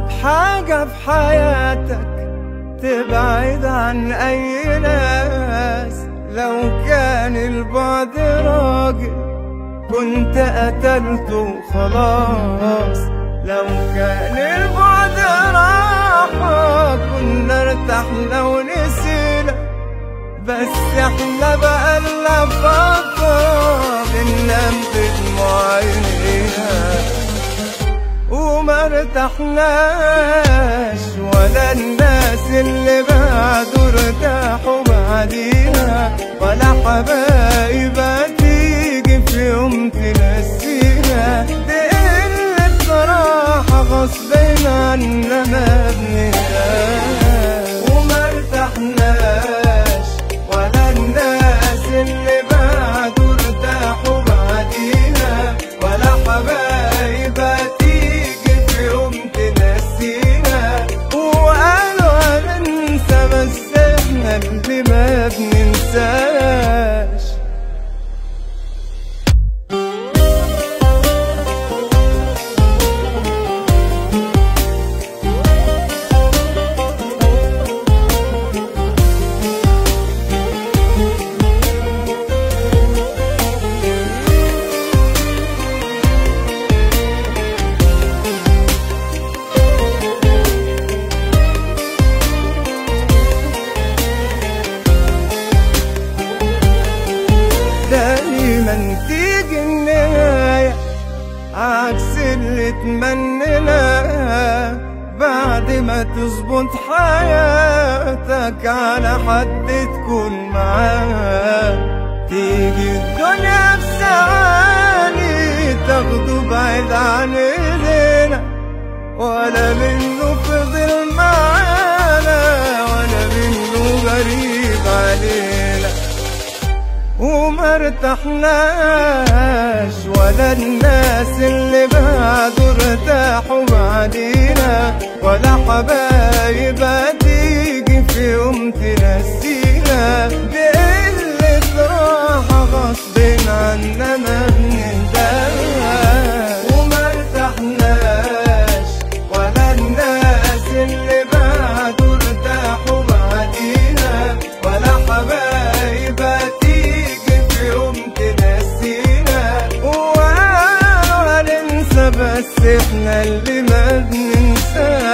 حاجة في حياتك تبعد عن أي ناس لو كان البعد راجل كنت قتلته خلاص لو كان البعد راحة كنا ارتحنا ونسينا بس احنا بقالنا فترة بننام بدموع عينينا وما ارتحناش ولا الناس اللي بعدوا ارتاحوا بعدينا ولا حبايب هتيجي في يوم تنسينا دي قلة صراحة غصب عنا ما بنقدرش وما ارتحناش ولا الناس اللي بعدوا ارتاحوا بعدينا ولا حبايب هتيجي في يوم تنسينا وقالوا هننسى بس احنا اللي ما بننساش دايما تيجي النهاية عكس اللي تمنيناه بعد ما تظبط حياتك على حد تكون معاه تيجي الدنيا بثواني تاخده بعيد عن ايدينا ولا منه فضل معانا ولا منه غريب علينا وما ارتحناش ولا الناس اللي بعدوا ارتاحوا بعدينا ولا حبايب هتيجي في يوم تنسينا دي قلة راحة غصب عنا ما بنقدرش وما ارتحناش ولا الناس اللي بعدوا ارتاحوا بعدينا ولا حبايب هتيجي في يوم تنسينا وقالوا هننسى بس احنا اللي ما بننساش